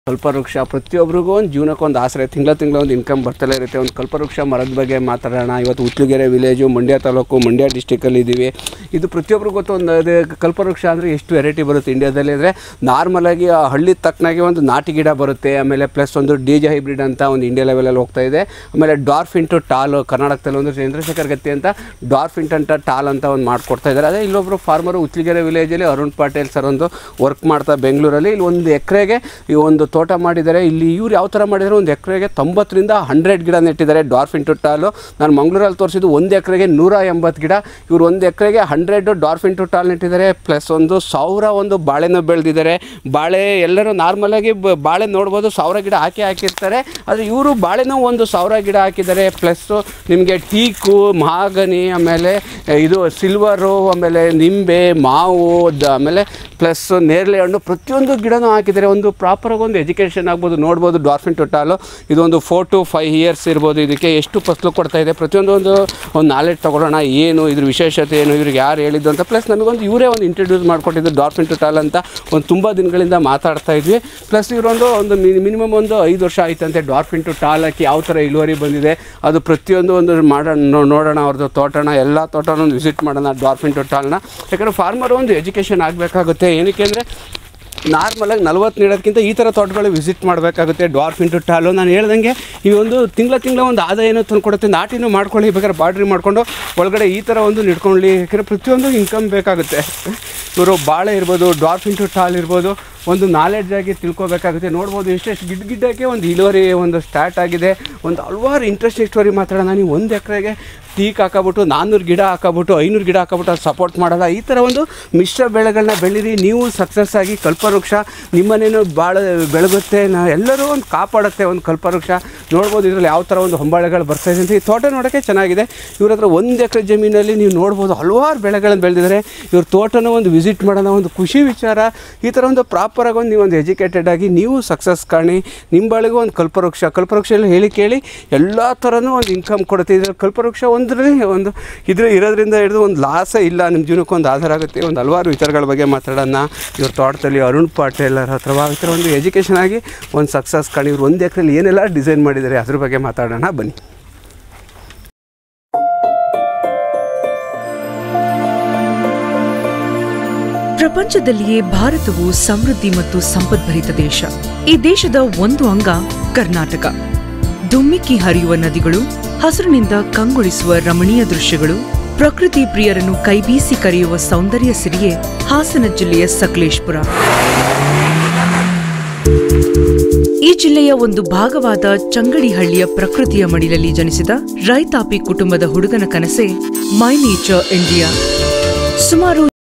ಕಲ್ಪವೃಕ್ಷ ಪ್ರತಿಯೊಬ್ಬರಿಗೂ ಒಂದು ಜೀವನಕ್ಕೆ ಒಂದು ಆಸರೆ ತಿಂಗಳ ತಿಂಗಳ ಒಂದು ಇನ್ಕಮ್ ಬರ್ತಲೇ ಇರುತ್ತೆ ಒಂದು ಕಲ್ಪವೃಕ್ಷ ಮರದ ಬಗ್ಗೆ ಮಾತಾಡೋಣ ಇವತ್ತು ಉತ್ಲುಗೆರೆ ವಿಲೇಜು ಮಂಡ್ಯ ತಾಲೂಕು ಮಂಡ್ಯ ಡಿಸ್ಟಿಕಲ್ಲಿ ಇದ್ದೀವಿ ಇದು ಪ್ರತಿಯೊಬ್ಬರಿಗೂ ಗೊತ್ತು ಒಂದು ಅದೇ ಕಲ್ಪವೃಕ್ಷ ಅಂದರೆ ಎಷ್ಟು ವೆರೈಟಿ ಬರುತ್ತೆ ಇಂಡಿಯಾದಲ್ಲಿ ಅಂದರೆ ನಾರ್ಮಲಾಗಿ ಆ ಹಳ್ಳಿ ತಕ್ಕನಾಗಿ ಒಂದು ನಾಟಿ ಗಿಡ ಬರುತ್ತೆ ಆಮೇಲೆ ಪ್ಲಸ್ ಒಂದು ಡಿ ಜೆ ಹೈಬ್ರಿಡ್ ಅಂತ ಒಂದು ಇಂಡಿಯಾ ಲೆವೆಲಲ್ಲಿ ಹೋಗ್ತಾ ಇದೆ ಆಮೇಲೆ ಡಾರ್ಫ್ ಇಂಟು ಟಾಲ್ ಕರ್ನಾಟಕದಲ್ಲಿ ಒಂದು ಚಂದ್ರಶೇಖರ್ ಗತ್ತಿ ಅಂತ ಡಾರ್ಫ್ ಇಂಟ್ ಅಂತ ಟಾಲ್ ಅಂತ ಒಂದು ಮಾಡ್ಕೊಡ್ತಾ ಇದ್ದಾರೆ ಅದೇ ಇಲ್ಲೊಬ್ಬರು ಫಾರ್ಮರು ಉಚ್ಲಿಗೆರೆ ವಿಲೇಜಲ್ಲಿ ಅರುಣ್ ಪಾಟೀಲ್ ಸರ್ ಒಂದು ವರ್ಕ್ ಮಾಡ್ತಾ ಬೆಂಗಳೂರಲ್ಲಿ ಇಲ್ಲಿ ಒಂದು ಎಕರೆಗೆ ಈ ಒಂದು ತೋಟ ಮಾಡಿದ್ದಾರೆ ಇಲ್ಲಿ ಇವ್ರು ಯಾವ ಥರ ಮಾಡಿದ್ದಾರೆ ಒಂದು ಎಕರೆಗೆ ತೊಂಬತ್ತರಿಂದ ಹಂಡ್ರೆಡ್ ಗಿಡ ನೆಟ್ಟಿದ್ದಾರೆ ಡಾರ್ಫ್ ಇಂಟು ಟಾಲು ನಾನು ಮಂಗಳೂರಲ್ಲಿ ತೋರಿಸಿದ್ದು ಒಂದು ಎಕರೆಗೆ ನೂರ ಎಂಬತ್ತು ಗಿಡ ಇವ್ರು ಒಂದು ಎಕರೆಗೆ ಹಂಡ್ರೆಡ್ ಡಾರ್ಫ್ ಇಂಟು ಟಾಲ್ ನೆಟ್ಟಿದ್ದಾರೆ ಪ್ಲಸ್ ಒಂದು ಸಾವಿರ ಒಂದು ಬಾಳೆನೂ ಬೆಳೆದಿದ್ದಾರೆ ಬಾಳೆ ಎಲ್ಲರೂ ನಾರ್ಮಲಾಗಿ ಬ- ಬಾಳೆ ನೋಡ್ಬೋದು ಸಾವಿರ ಗಿಡ ಹಾಕಿ ಹಾಕಿರ್ತಾರೆ ಆದರೆ ಇವರು ಬಾಳೆನೂ ಒಂದು ಸಾವಿರ ಗಿಡ ಹಾಕಿದ್ದಾರೆ ಪ್ಲಸ್ಸು ನಿಮಗೆ ಟೀಕು ಮಹಾಗನಿ ಆಮೇಲೆ ಇದು ಸಿಲ್ವರು ಆಮೇಲೆ ನಿಂಬೆ ಮಾವು ದ- ಆಮೇಲೆ ಪ್ಲಸ್ ನೇರಳೆ ಹಣ್ಣು ಪ್ರತಿಯೊಂದು ಗಿಡನೂ ಹಾಕಿದ್ದಾರೆ ಒಂದು ಪ್ರಾಪರಾಗಿ ಒಂದು ಎಜುಕೇಷನ್ ಆಗ್ಬೋದು ನೋಡ್ಬೋದು ಡಾರ್ಫಿನ್ ಟೊಟಾಲು ಇದೊಂದು ಫೋರ್ ಟು ಫೈವ್ ಇಯರ್ಸ್ ಇರ್ಬೋದು ಇದಕ್ಕೆ ಎಷ್ಟು ಫಸಲು ಕೊಡ್ತಾ ಇದೆ ಪ್ರತಿಯೊಂದು ಒಂದು ಒಂದು ನಾಲೆಡ್ಜ್ ತೊಗೊಳ್ಳೋಣ ಏನು ಇದ್ರ ವಿಶೇಷತೆ ಏನು ಇವ್ರಿಗೆ ಯಾರು ಹೇಳಿದ್ದು ಅಂತ ಪ್ಲಸ್ ನಮಗೊಂದು ಇವರೇ ಒಂದು ಇಂಟ್ರಡ್ಯೂಸ್ ಮಾಡಿಕೊಟ್ಟಿದ್ದು ಡಾರ್ಫಿನ್ ಟೊಟಾಲ್ ಅಂತ ಒಂದು ತುಂಬ ದಿನಗಳಿಂದ ಮಾತಾಡ್ತಾ ಇದ್ವಿ ಪ್ಲಸ್ ಇವರೊಂದು ಒಂದು ಮಿನಿಮಮ್ ಒಂದು ಐದು ವರ್ಷ ಆಯ್ತಂತೆ ಡಾರ್ಫಿನ್ ಟು ಟಾಲ್ ಹಾಕಿ ಯಾವ ಥರ ಇಳುವರಿ ಬಂದಿದೆ ಅದು ಪ್ರತಿಯೊಂದು ಒಂದು ಮಾಡೋಣ ನೋ- ನೋಡೋಣ ಅವ್ರದ್ದು ತೋಟನ ಎಲ್ಲ ತೋಟನ ಒಂದು ವಿಸಿಟ್ ಮಾಡೋಣ ಡಾರ್ಫಿನ್ ಟು ಟಾಲ್ನ ಯಾಕಂದರೆ ಫಾರ್ಮರ್ ಒಂದು ಎಜುಕೇಷನ್ ಆಗಬೇಕಾಗುತ್ತೆ ಏನಕ್ಕೆ ಅಂದರೆ ನಾರ್ಮಲಾಗಿ ನಲ್ವತ್ತು ನೀಡೋದಕ್ಕಿಂತ ಈ ಥರ ತೋಟಗಳು ವಿಸಿಟ್ ಮಾಡಬೇಕಾಗುತ್ತೆ ಡಾರ್ಫ್ ಇಂಟು ಟಾಲು ನಾನು ಹೇಳ್ದಂಗೆ ಈ ಒಂದು ತಿಂಗಳ ತಿಂಗಳ ಒಂದು ಆದಾಯನೂ ತಂದು ಕೊಡುತ್ತೆ ನಾಟಿನೂ ಮಾಡ್ಕೊಳ್ಳಿ ಬೇಕಾದ್ರೆ ಬಾಡ್ರಿ ಮಾಡಿಕೊಂಡು ಒಳಗಡೆ ಈ ಥರ ಒಂದು ನಿಡ್ಕೊಳ್ಳಿ ಯಾಕಂದರೆ ಪ್ರತಿಯೊಂದು ಇನ್ಕಮ್ ಬೇಕಾಗುತ್ತೆ ಇವರು ಬಾಳೆ ಇರ್ಬೋದು ಡಾರ್ಫ್ ಇಂಟು ಟಾಲ್ ಇರ್ಬೋದು ಒಂದು ನಾಲೆಡ್ಜ್ ಆಗಿ ತಿಳ್ಕೊಬೇಕಾಗುತ್ತೆ ನೋಡ್ಬೋದು ಎಷ್ಟೆಷ್ಟು ಗಿಡ್ ಗಿಡ್ಡಕ್ಕೆ ಒಂದು ಇಳುವರಿ ಒಂದು ಸ್ಟಾರ್ಟ್ ಆಗಿದೆ ಒಂದು ಹಲವಾರು ಇಂಟ್ರೆಸ್ಟಿಂಗ್ ಸ್ಟೋರಿ ಮಾತಾಡೋಣ ನೀವು ಒಂದು ಎಕರೆಗೆ ಟೀಕ್ ಹಾಕೋಬಿಟ್ಟು ನಾನ್ನೂರು ಗಿಡ ಹಾಕೋಬಿಟ್ಟು ಐನೂರು ಗಿಡ ಹಾಕೋಬಿಟ್ಟು ಅದು ಸಪೋರ್ಟ್ ಮಾಡಲ್ಲ ಈ ಥರ ಒಂದು ಮಿಶ್ರ ಬೆಳೆಗಳನ್ನ ಬೆಳೀರಿ ನೀವು ಸಕ್ಸಸ್ ಆಗಿ ಕಲ್ಪವೃಕ್ಷ ನಿಮ್ಮನೇನು ಭಾಳ ಬೆಳಗುತ್ತೆ ನಾ ಎಲ್ಲರೂ ಒಂದು ಕಾಪಾಡುತ್ತೆ ಒಂದು ಕಲ್ಪವೃಕ್ಷ ನೋಡ್ಬೋದು ಇದರಲ್ಲಿ ಯಾವ ಥರ ಒಂದು ಹೊಂಬಾಳೆಗಳು ಬರ್ತಾ ಇದೆ ಅಂತ ಈ ತೋಟ ನೋಡೋಕ್ಕೆ ಚೆನ್ನಾಗಿದೆ ಇವ್ರ ಹತ್ರ ಒಂದು ಎಕರೆ ಜಮೀನಲ್ಲಿ ನೀವು ನೋಡ್ಬೋದು ಹಲವಾರು ಬೆಳೆಗಳನ್ನು ಬೆಳೆದಿದ್ದಾರೆ ಇವ್ರ ತೋಟನ ಒಂದು ವಿಸಿಟ್ ಮಾಡೋಣ ಒಂದು ಖುಷಿ ವಿಚಾರ ಈ ಥರ ಒಂದು ಪ್ರಾಪರಾಗಿ ಒಂದು ನೀವು ಒಂದು ಎಜುಕೇಟೆಡ್ ಆಗಿ ನೀವು ಸಕ್ಸಸ್ ಕಾಣಿ ನಿಮ್ಮ ಬಾಳಿಗೂ ಒಂದು ಕಲ್ಪವೃಕ್ಷ ಕಲ್ಪವೃಕ್ಷ ಎಲ್ಲ ಹೇಳಿ ಕೇಳಿ ಎಲ್ಲ ಥರನೂ ಒಂದು ಇನ್ಕಮ್ ಕೊಡುತ್ತೆ ಇದ್ರ ಕಲ್ಪವೃಕ್ಷ ಒಂದ್ರಲ್ಲಿ ಒಂದು ಇದ್ರ ಇರೋದ್ರಿಂದ ಹಿಡಿದು ಒಂದು ಲಾಸೇ ಇಲ್ಲ ನಿಮ್ಮ ಜೀವನಕ್ಕೆ ಒಂದು ಆಧಾರ ಆಗುತ್ತೆ ಒಂದು ಹಲವಾರು ವಿಚಾರಗಳ ಬಗ್ಗೆ ಮಾತಾಡೋಣ ಇವ್ರ ತೋಟದಲ್ಲಿ ಅರುಣ್ ಪಾಟೀಲ್ ಅವ್ರ ಹತ್ರ ಈ ಥರ ಒಂದು ಎಜುಕೇಷನ್ ಆಗಿ ಒಂದು ಸಕ್ಸಸ್ ಕಾಣಿ ಇವ್ರು ಒಂದು ಎಕರೆಲಿ ಏನೆಲ್ಲ ಡಿಸೈನ್ ಮಾಡಿದ್ದಾರೆ ಅದ್ರ ಬಗ್ಗೆ ಮಾತಾಡೋಣ ಬನ್ನಿ ಪ್ರಪಂಚದಲ್ಲಿಯೇ ಭಾರತವು ಸಮೃದ್ಧಿ ಮತ್ತು ಸಂಪದ್ಭರಿತ ದೇಶ ಈ ದೇಶದ ಒಂದು ಅಂಗ ಕರ್ನಾಟಕ ಧುಮ್ಮಿಕ್ಕಿ ಹರಿಯುವ ನದಿಗಳು ಹಸಿರಿನಿಂದ ಕಂಗೊಳಿಸುವ ರಮಣೀಯ ದೃಶ್ಯಗಳು ಪ್ರಕೃತಿ ಪ್ರಿಯರನ್ನು ಕೈಬೀಸಿ ಕರೆಯುವ ಸೌಂದರ್ಯ ಸಿರಿಯೇ ಹಾಸನ ಜಿಲ್ಲೆಯ ಸಕಲೇಶ್ಪುರ ಈ ಜಿಲ್ಲೆಯ ಒಂದು ಭಾಗವಾದ ಚಂಗಡಿಹಳ್ಳಿಯ ಪ್ರಕೃತಿಯ ಮಡಿಲಲ್ಲಿ ಜನಿಸಿದ ರೈತಾಪಿ ಕುಟುಂಬದ ಹುಡುಗನ ಕನಸೇ ಮೈ ನೇಚರ್ ಇಂಡಿಯಾ ಸುಮಾರು